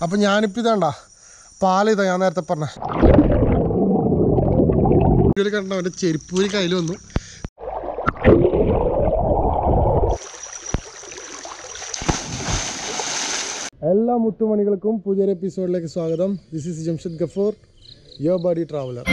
അപ്പം ഞാനിപ്പോൾ ഇതാണ്ട പാൽ ഇതാ ഞാൻ നേരത്തെ പറഞ്ഞ വീഡിയോയിൽ കണ്ട അവൻ്റെ ചെരുപ്പൂരി കയ്യിൽ വന്നു എല്ലാ മുത്തുമണികൾക്കും പുതിയൊരു എപ്പിസോഡിലേക്ക് സ്വാഗതം ദിസ് ഇസ് ജംഷദ് ഗഫൂർ യോ ബഡി ട്രാവലർ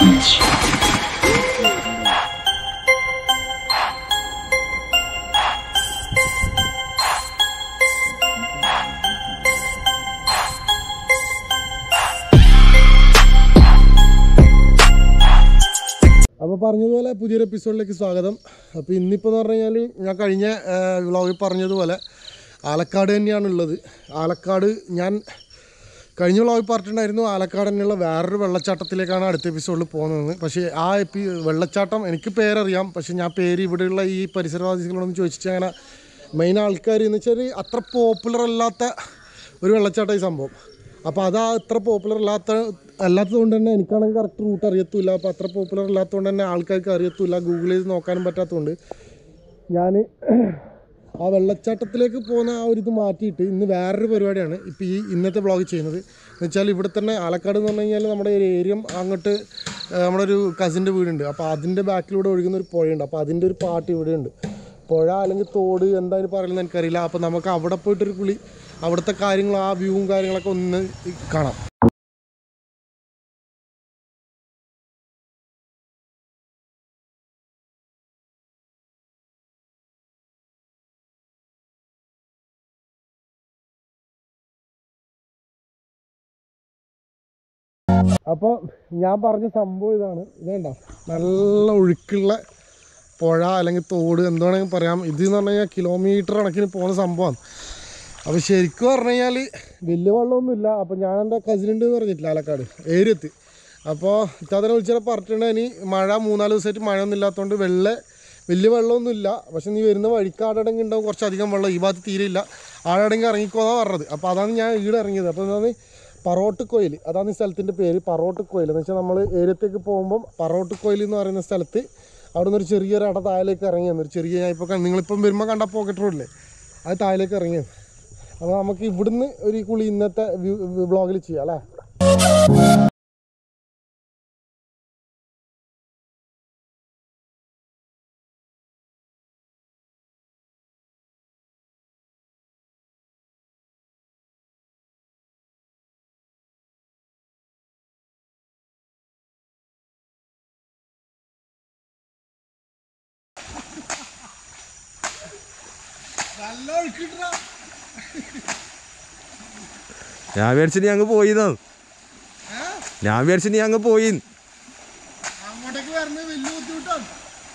അപ്പോൾ പറഞ്ഞതുപോലെ പുതിയൊരു എപ്പിസോഡിലേക്ക് സ്വാഗതം അപ്പോൾ ഇന്നിപ്പോൾ എന്ന് പറഞ്ഞു കഴിഞ്ഞാൽ ഞാൻ കഴിഞ്ഞ വ്ളോഗിൽ പറഞ്ഞതുപോലെ ആലക്കാട് തന്നെയാണ് ഉള്ളത് ആലക്കാട് ഞാൻ കഴിഞ്ഞ വ്ളോഗിൽ പറഞ്ഞിട്ടുണ്ടായിരുന്നു ആലക്കാട് തന്നെയുള്ള വേറൊരു വെള്ളച്ചാട്ടത്തിലേക്കാണ് അടുത്ത എപ്പിസോഡിൽ പോകുന്നത് പക്ഷേ ആ എപ്പി വെള്ളച്ചാട്ടം എനിക്ക് പേരറിയാം പക്ഷേ ഞാൻ പേര് ഇവിടെയുള്ള ഈ പരിസരവാസികളോടൊന്ന് ചോദിച്ചിട്ട് അങ്ങനെ മെയിൻ ആൾക്കാർ എന്ന് വെച്ചാൽ അത്ര പോപ്പുലർ അല്ലാത്ത ഒരു വെള്ളച്ചാട്ടം ഈ സംഭവം അപ്പോൾ അത് ആ അത്ര പോപ്പുലർ അല്ലാത്ത അല്ലാത്തത് കൊണ്ട് തന്നെ എനിക്കാണെങ്കിൽ കറക്റ്റ് റൂട്ട് അറിയത്തില്ല അപ്പോൾ അത്ര പോപ്പുലർ അല്ലാത്തതുകൊണ്ട് തന്നെ ആൾക്കാർക്ക് അറിയത്തില്ല ഗൂഗിൾ ചെയ്ത് നോക്കാനും പറ്റാത്തതുകൊണ്ട് ഞാൻ ആ വെള്ളച്ചാട്ടത്തിലേക്ക് പോകുന്ന ആ ഒരു ഇത് മാറ്റിയിട്ട് ഇന്ന് വേറൊരു പരിപാടിയാണ് ഇപ്പോൾ ഈ ഇന്നത്തെ വ്ളോഗ് ചെയ്യുന്നത് എന്ന് വെച്ചാൽ ഇവിടെ തന്നെ ആലക്കാട് എന്ന് പറഞ്ഞു കഴിഞ്ഞാൽ നമ്മുടെ ഒരു ഏരിയ അങ്ങോട്ട് ആ, നമ്മുടെ ഒരു കസിൻ്റെ വീടുണ്ട് അപ്പോൾ അതിൻ്റെ ബാക്കിലൂടെ ഒഴുകുന്ന ഒരു പുഴയുണ്ട് അപ്പോൾ അതിൻ്റെ ഒരു പാട്ട് ഇവിടെയുണ്ട് പുഴ അല്ലെങ്കിൽ തോട് എന്തായാലും പറയുന്നത് എനിക്കറിയില്ല അപ്പോൾ നമുക്ക് അവിടെ പോയിട്ടൊരു കുളി അവിടുത്തെ കാര്യങ്ങൾ ആ വ്യൂവും കാര്യങ്ങളൊക്കെ ഒന്ന് കാണാം അപ്പോൾ ഞാൻ പറഞ്ഞ സംഭവം ഇതാണ് ഇതേണ്ട നല്ല ഒഴുക്കുള്ള പുഴ അല്ലെങ്കിൽ തോട് എന്ത് വേണമെങ്കിൽ പറയാം ഇത് എന്ന് പറഞ്ഞു കഴിഞ്ഞാൽ കിലോമീറ്റർ കണക്കിന് പോകുന്ന സംഭവമാണ് അപ്പോൾ ശരിക്കും പറഞ്ഞു കഴിഞ്ഞാൽ വലിയ വെള്ളമൊന്നുമില്ല അപ്പോൾ ഞാൻ എൻ്റെ കസിനുണ്ട് എന്ന് പറഞ്ഞിട്ടില്ല ആലക്കാട് ഏരിയത്ത് അപ്പോൾ ഇത്താത്തനെ വിളിച്ചാൽ പറഞ്ഞിട്ടുണ്ട് ഇനി മഴ മൂന്നാല് ദിവസമായിട്ട് മഴയൊന്നും ഇല്ലാത്തതുകൊണ്ട് വെള്ള വലിയ വെള്ളമൊന്നുമില്ല പക്ഷെ നീ വരുന്ന വഴിക്ക് ആടടങ്ങി ഉണ്ടാവും കുറച്ചധികം വെള്ളം ഈ ഭാഗത്ത് തീരെ ഇല്ല ആടടങ്ങി ഇറങ്ങിക്കോന്നാണ് പറഞ്ഞത് അപ്പോൾ അതാണ് ഞാൻ ഈടെ ഇറങ്ങിയത് അപ്പോൾ എന്താണ് പറോട്ടുക്കോയിൽ അതാണ് ഈ സ്ഥലത്തിൻ്റെ പേര് പറോട്ടുക്കോയിൽ എന്ന് വെച്ചാൽ നമ്മൾ ഏരിയത്തേക്ക് പോകുമ്പം പറോട്ടുക്കോയിൽ എന്ന് പറയുന്ന സ്ഥലത്ത് അവിടെ നിന്ന് ഒരു ചെറിയൊരു അട താഴേക്ക് ഇറങ്ങി വന്നു ഒരു ചെറിയ ഞാൻ ഇപ്പോൾ നിങ്ങളിപ്പം വരുമ്പോൾ കണ്ട പോക്കറ്റ് റോഡില്ലേ അത് താഴേക്ക് ഇറങ്ങി വന്നു അപ്പോൾ നമുക്ക് ഇവിടുന്ന് ഒരു കുളി ഇന്നത്തെ വ്ളോഗിൽ ചെയ്യാം അല്ലേ നല്ല ഒഴുക്കിട്ടാ ഞാൻ വിചാരിച്ചു നീ അങ്ങ് പോയിന്ന് ഞാൻ വിചാരിച്ചു നീ അങ്ങ് പോയി അങ്ങോട്ടേക്ക് വരുന്നത് വലിയ ബുദ്ധിമുട്ടാണ്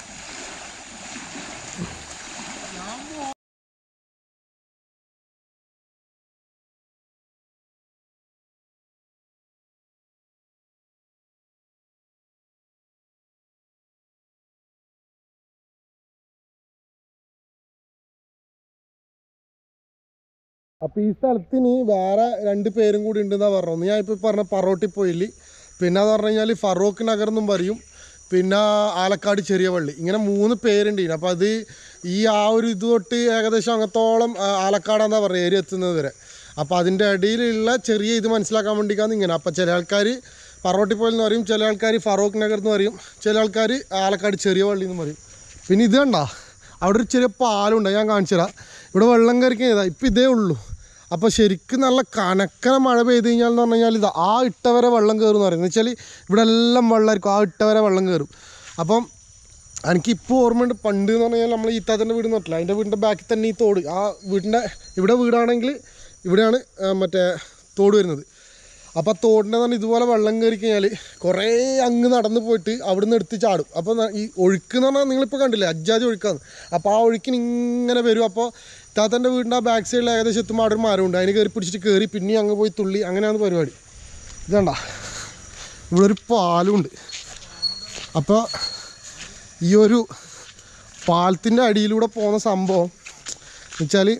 അപ്പോൾ ഈ സ്ഥലത്തിന് വേറെ രണ്ട് പേരും കൂടി ഉണ്ടെന്നാണ് പറഞ്ഞത് ഒന്ന് ഞാൻ ഇപ്പോൾ പറഞ്ഞ പറോട്ടി പോയില്ലി പിന്നെ എന്ന് പറഞ്ഞു കഴിഞ്ഞാൽ ഫറൂഖ് നഗർ എന്നും പറയും പിന്നെ ആലക്കാട് ചെറിയ പള്ളി ഇങ്ങനെ മൂന്ന് പേരുണ്ട് ഇതിന് അപ്പോൾ അത് ഈ ആ ഒരു ഇത് തൊട്ട് ഏകദേശം അങ്ങത്തോളം ആ, ആലക്കാടാന്നാണ് പറയുക ഏരിയ എത്തുന്നത് വരെ അപ്പോൾ അതിൻ്റെ ഇടയിലുള്ള ചെറിയ ഇത് മനസ്സിലാക്കാൻ വേണ്ടിയിട്ടാണ് ഇങ്ങനെ അപ്പോൾ ചില ആൾക്കാർ പറോട്ടി പോയിൽ എന്ന് പറയും ചില ആൾക്കാർ ഫറൂഖ് നഗർ എന്ന് പറയും ചില ആൾക്കാർ ആലക്കാട് ചെറിയ പള്ളി എന്ന് പറയും പിന്നെ ഇത് കണ്ട അവിടെ ഒരു ചെറിയ പാലുണ്ട് ഞാൻ കാണിച്ചു തരാം ഇവിടെ വെള്ളം കയറിക്കുന്നതാ ഇപ്പം ഇതേ ഉള്ളൂ അപ്പോൾ ശരിക്കും നല്ല കനക്കന മഴ പെയ്ത് കഴിഞ്ഞാൽ എന്ന് പറഞ്ഞു കഴിഞ്ഞാൽ ഇത് ആ ഇട്ട വരെ വെള്ളം കയറും എന്ന് പറയുന്നത് വെച്ചാൽ ഇവിടെ എല്ലാം വെള്ളമായിരിക്കും ആ ഇട്ട വരെ വെള്ളം കയറും അപ്പം എനിക്കിപ്പോൾ ഓർമ്മയുണ്ട് പണ്ട് എന്ന് പറഞ്ഞാൽ നമ്മൾ ഈത്താത്തൻ്റെ വീട് നോട്ടില്ല അതിൻ്റെ വീടിൻ്റെ ബാക്കിൽ തന്നെ ഈ തോട് ആ വീടിൻ്റെ ഇവിടെ വീടാണെങ്കിൽ ഇവിടെയാണ് ആ, മറ്റേ തോട് വരുന്നത് അപ്പോൾ ആ തോടിൻ്റെ തന്നെ ഇതുപോലെ വെള്ളം കയറി കഴിഞ്ഞാൽ കുറേ അങ്ങ് നടന്ന് പോയിട്ട് അവിടുന്ന് എടുത്ത് ചാടും അപ്പോൾ ന- ഈ ഒഴുക്ക് എന്ന് പറഞ്ഞാൽ നിങ്ങളിപ്പോൾ കണ്ടില്ലേ അജ്ജാതി ഒഴുക്കാണ് അപ്പോൾ ആ ഒഴുക്കിന് ഇങ്ങനെ വരും അപ്പോൾ താത്തൻ്റെ വീടിൻ്റെ ആ ബാക്ക് സൈഡിൽ ഏകദേശം എത്തുമ്പോൾ അവിടെ ഒരു മരമുണ്ട് അതിന് കയറി പിടിച്ചിട്ട് കയറി പിന്നെയും അങ്ങ് പോയി തുള്ളി അങ്ങനെയാണ് പരിപാടി ഇതണ്ട ഇവിടെ ഒരു പാലുണ്ട് അപ്പോൾ ഈ ഒരു പാലത്തിൻ്റെ അടിയിലൂടെ പോകുന്ന സംഭവം വെച്ചാൽ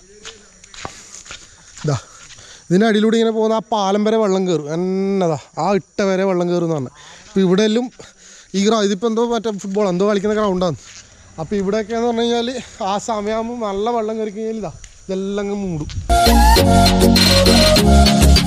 ഇതാ ഇതിൻ്റെ അടിയിലൂടെ ഇങ്ങനെ പോകുന്ന ആ പാലം വരെ വെള്ളം കയറും എന്നതാ ആ ഇട്ട വരെ വെള്ളം കയറും എന്ന് പറഞ്ഞാൽ ഇപ്പോൾ ഇവിടെ എല്ലാം ഈ ഗ്രൗ ഇതിപ്പോൾ എന്തോ മറ്റേ ഫുട്ബോൾ എന്തോ കളിക്കുന്ന ഗ്രൗണ്ടാണ് അപ്പോൾ ഇവിടെയൊക്കെ എന്ന് പറഞ്ഞു കഴിഞ്ഞാൽ ആ സമയമാകുമ്പോൾ നല്ല വെള്ളം കയറി കഴിഞ്ഞാൽ ഇതാ ഇതെല്ലാം അങ്ങ് മൂടും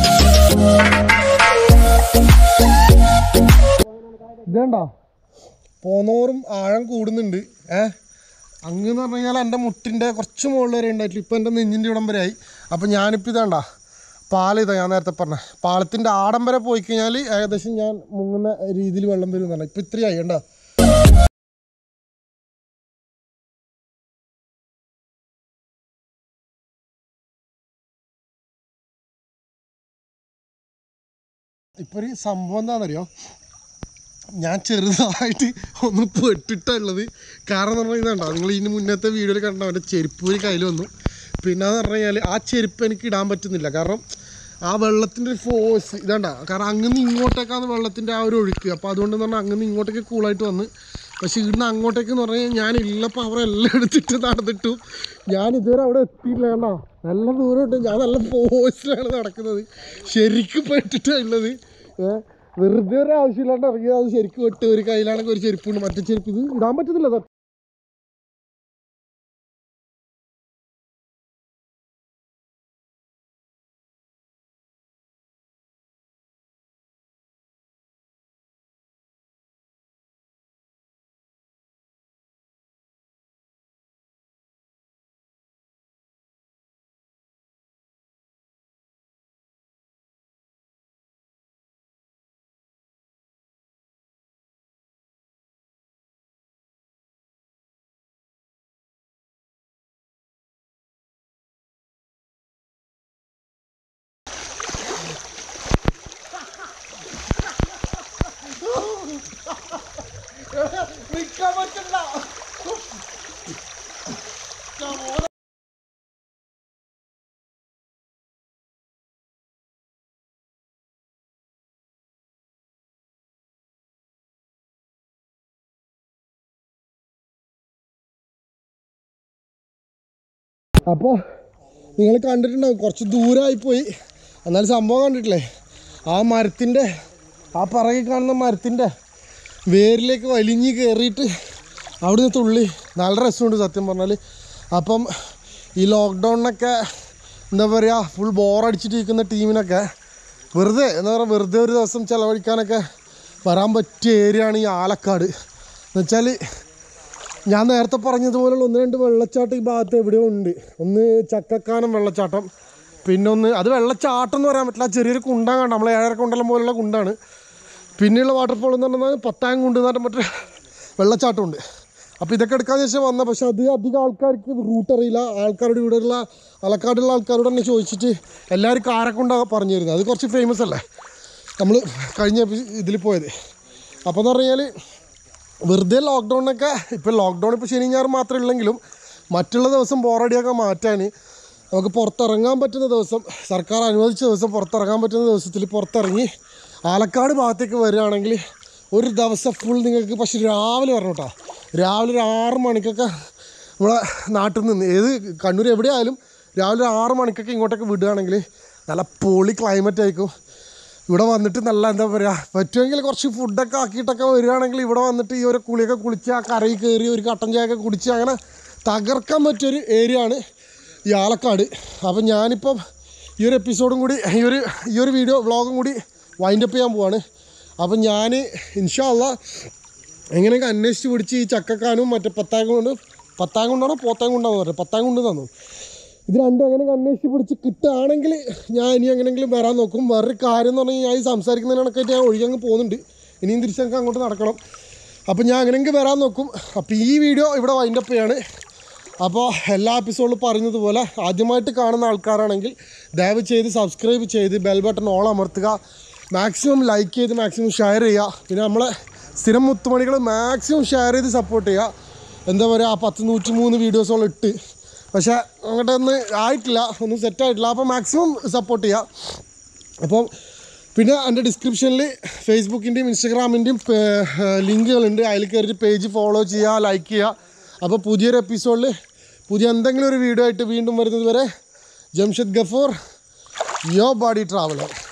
പോന്നോറും ആഴം കൂടുന്നുണ്ട് ഏ അങ്ങ് എന്ന് പറഞ്ഞു കഴിഞ്ഞാൽ എൻ്റെ മുട്ടിൻ്റെ കുറച്ച് മുകളിൽ വരെ ഉണ്ടായിട്ടില്ല ഇപ്പം എൻ്റെ നെഞ്ഞിൻ്റെ ഇവിടം വരെ ആയി അപ്പം ഞാനിപ്പോൾ ഇതാണ്ട പാലിതാ ഞാൻ നേരത്തെ പറഞ്ഞ പാലത്തിൻ്റെ ആടം വരെ പോയി കഴിഞ്ഞാൽ ഏകദേശം ഞാൻ മുങ്ങുന്ന രീതിയിൽ വെള്ളം വരും എന്നാണ് ഇപ്പം ഇത്രയായി കണ്ടോ ഇപ്പൊ ഒരു സംഭവം എന്താണെന്നറിയോ ഞാൻ ചെറുതായിട്ട് ഒന്ന് പെട്ടിട്ടുള്ളത് കാരണം എന്ന് പറഞ്ഞാൽ ഇതുണ്ടോ നിങ്ങൾ ഇതിന് മുന്നത്തെ വീഡിയോയിൽ കണ്ട അവൻ്റെ ചെരുപ്പ് ഒരു കയ്യിൽ വന്നു പിന്നെ എന്ന് പറഞ്ഞു കഴിഞ്ഞാൽ ആ ചെരുപ്പ് എനിക്ക് ഇടാൻ പറ്റുന്നില്ല കാരണം ആ വെള്ളത്തിൻ്റെ ഒരു ഫോഴ്സ് ഇതാണ്ട കാരണം അങ്ങനെ ഇങ്ങോട്ടേക്കാണ് വെള്ളത്തിൻ്റെ ആ ഒരു ഒഴുക്ക് അപ്പോൾ അതുകൊണ്ട് എന്ന് പറഞ്ഞാൽ അങ്ങനെ ഇങ്ങോട്ടേക്ക് കൂളായിട്ട് വന്ന് പക്ഷേ ഇവിടുന്ന് അങ്ങോട്ടേക്ക് എന്ന് പറഞ്ഞു കഴിഞ്ഞാൽ ഞാൻ ഉള്ള പവർ എല്ലാം എടുത്തിട്ട് നടന്നിട്ടു ഞാൻ ഇതുവരെ അവിടെ എത്തിയില്ല കണ്ടോ നല്ല ദൂരമുണ്ട് ഞാൻ നല്ല ഫോഴ്സിലാണ് നടക്കുന്നത് ശരിക്കും പെട്ടിട്ടാണ് ഉള്ളത് ഏ, വെറുതെ ഒരു ആവശ്യമില്ലാണ്ട് ഇറങ്ങിയത് അത് ശരിക്കും ഇട്ട് ഒരു കയ്യിലാണെങ്കിൽ ഒരു ചെരുപ്പുണ്ട് മറ്റേ ചെരുപ്പ് ഇത് ഇടാൻ പറ്റുന്നില്ല സത്യം നിൽക്കാൻ പറ്റില്ല അപ്പോൾ നിങ്ങൾ കണ്ടിട്ടുണ്ടാവും കുറച്ച് ദൂരമായി പോയി എന്നാൽ സംഭവം കണ്ടിട്ടില്ലേ ആ മരത്തിൻ്റെ ആ പറകിൽ കാണുന്ന മരത്തിൻ്റെ വേരിലേക്ക് വലിഞ്ഞ് കയറിയിട്ട് അവിടുന്ന് തുള്ളി നല്ല രസമുണ്ട് സത്യം പറഞ്ഞാൽ അപ്പം ഈ ലോക്ക്ഡൗണിനൊക്കെ എന്താ പറയുക ഫുൾ ബോറടിച്ചിട്ടിരിക്കുന്ന ടീമിനൊക്കെ വെറുതെ എന്താ പറയുക വെറുതെ ഒരു ദിവസം ചിലവഴിക്കാനൊക്കെ വരാൻ പറ്റിയ ഏരിയ ആണ് ഈ ആലക്കാട് എന്നുവെച്ചാൽ ഞാൻ നേരത്തെ പറഞ്ഞതുപോലുള്ള ഒന്ന് രണ്ട് വെള്ളച്ചാട്ടം ഈ ഭാഗത്ത് എവിടെയോ ഉണ്ട് ഒന്ന് ചക്കക്കാനം വെള്ളച്ചാട്ടം പിന്നെ ഒന്ന് അത് വെള്ളച്ചാട്ടം എന്ന് പറയാൻ പറ്റില്ല ചെറിയൊരു കുണ്ടാൻ കണ്ട നമ്മളെ ഏഴര കുണ്ടലം പോലുള്ള കുണ്ടാണ് പിന്നെയുള്ള വാട്ടർഫോൾ എന്ന് പറഞ്ഞാൽ പത്താം കുണ്ട് എന്ന് പറഞ്ഞ മറ്റേ വെള്ളച്ചാട്ടമുണ്ട് അപ്പോൾ ഇതൊക്കെ എടുക്കാന്ന് വെച്ചാൽ വന്ന പക്ഷെ അത് അധികം ആൾക്കാർക്ക് റൂട്ട് അറിയില്ല ആൾക്കാരുടെ ഇവിടെയുള്ള ആലക്കാടുള്ള ആൾക്കാരോട് തന്നെ ചോദിച്ചിട്ട് എല്ലാവരും കാരക്കൊണ്ടാണ് പറഞ്ഞു തരുന്നത് അത് കുറച്ച് ഫേമസ് അല്ലേ നമ്മൾ കഴിഞ്ഞ ഇതിൽ പോയത് അപ്പോൾ എന്ന് പറഞ്ഞു കഴിഞ്ഞാൽ വെറുതെ ലോക്ക്ഡൗണൊക്കെ ഇപ്പോൾ ലോക്ക്ഡൗൺ ഇപ്പോൾ ശനി ഞായർ മാത്രമേ ഉള്ളെങ്കിലും മറ്റുള്ള ദിവസം ബോറടിയൊക്കെ മാറ്റാൻ നമുക്ക് പുറത്തിറങ്ങാൻ പറ്റുന്ന ദിവസം സർക്കാർ അനുവദിച്ച ദിവസം പുറത്തിറങ്ങാൻ പറ്റുന്ന ദിവസത്തിൽ പുറത്തിറങ്ങി ആലക്കാട് ഭാഗത്തേക്ക് വരികയാണെങ്കിൽ ഒരു ദിവസം ഫുൾ നിങ്ങൾക്ക് പക്ഷെ രാവിലെ വരണം കേട്ടോ രാവിലെ ഒരു ആറ് മണിക്കൊക്കെ നമ്മളെ നാട്ടിൽ നിന്ന് ഏത് കണ്ണൂർ എവിടെയായാലും രാവിലെ ഒരു ആറ് മണിക്കൊക്കെ ഇങ്ങോട്ടൊക്കെ വിടുകയാണെങ്കിൽ നല്ല പൊളി ക്ലൈമറ്റ് ആയിരിക്കും ഇവിടെ വന്നിട്ട് നല്ല എന്താ പറയുക പറ്റുമെങ്കിൽ കുറച്ച് ഫുഡൊക്കെ ആക്കിയിട്ടൊക്കെ വരികയാണെങ്കിൽ ഇവിടെ വന്നിട്ട് ഈ ഒരു കുളിയൊക്കെ കുളിച്ച് ആ കരയിൽ കയറി ഒരു കട്ടൻ ചായയൊക്കെ കുടിച്ച് അങ്ങനെ തകർക്കാൻ പറ്റിയൊരു ഏരിയ ആണ് ഈ ആലക്കാട് അപ്പം ഞാനിപ്പം ഈ ഒരു എപ്പിസോഡും കൂടി ഈ ഒരു ഈ ഒരു വീഡിയോ വ്ളോഗും കൂടി വൈൻഡപ്പ് ചെയ്യാൻ പോവാണ് അപ്പം ഞാൻ ഇൻഷാല്ല എങ്ങനെയൊക്കെ അന്വേഷിച്ച് പിടിച്ച് ഈ ചക്കക്കാനും മറ്റേ പത്താം കൊണ്ട് പത്താം കൊണ്ടാണോ പോത്താം കൊണ്ടാണോ പറഞ്ഞത് പത്താം കൊണ്ട് തന്നു ഇത് രണ്ടും അങ്ങനെ അന്വേഷിച്ച് പിടിച്ച് കിട്ടുകയാണെങ്കിൽ ഞാൻ ഇനി എങ്ങനെയെങ്കിലും വരാൻ നോക്കും വേറൊരു കാര്യം എന്ന് പറഞ്ഞാൽ ഞാൻ ഈ സംസാരിക്കുന്നതിനൊക്കെ ഞാൻ ഒഴികങ്ങ് പോകുന്നുണ്ട് ഇനിയും തിരിച്ചങ്ങ് അങ്ങോട്ട് നടക്കണം അപ്പോൾ ഞാൻ അങ്ങനെയെങ്കിൽ വരാൻ നോക്കും അപ്പോൾ ഈ വീഡിയോ ഇവിടെ വൈൻഡപ്പ് ചെയ്യാണ് അപ്പോൾ എല്ലാ എപ്പിസോഡിലും പറഞ്ഞതുപോലെ ആദ്യമായിട്ട് കാണുന്ന ആൾക്കാരാണെങ്കിൽ ദയവ് ചെയ്ത് സബ്സ്ക്രൈബ് ചെയ്ത് ബെൽ ബട്ടൺ ഓൾ അമർത്തുക മാക്സിമം ലൈക്ക് ചെയ്ത് മാക്സിമം ഷെയർ ചെയ്യുക പിന്നെ നമ്മളെ സ്ഥിരം മുത്തുമണികൾ മാക്സിമം ഷെയർ ചെയ്ത് സപ്പോർട്ട് ചെയ്യുക എന്താ പറയുക ആ പത്ത് നൂറ്റി മൂന്ന് വീഡിയോസോളം ഇട്ട് പക്ഷേ അങ്ങോട്ടൊന്നും ആയിട്ടില്ല ഒന്നും സെറ്റായിട്ടില്ല അപ്പോൾ മാക്സിമം സപ്പോർട്ട് ചെയ്യുക അപ്പോൾ പിന്നെ എൻ്റെ ഡിസ്ക്രിപ്ഷനിൽ ഫേസ്ബുക്കിൻ്റെയും ഇൻസ്റ്റഗ്രാമിൻ്റെയും ലിങ്കുകളുണ്ട് അതിൽ കയറിയിട്ട് പേജ് ഫോളോ ചെയ്യുക ലൈക്ക് ചെയ്യുക അപ്പോൾ പുതിയൊരു എപ്പിസോഡിൽ പുതിയ എന്തെങ്കിലും ഒരു വീഡിയോ ആയിട്ട് വീണ്ടും വരുന്നത് വരെ ജംഷദ് ഗഫൂർ യോ ബോഡി ട്രാവലർ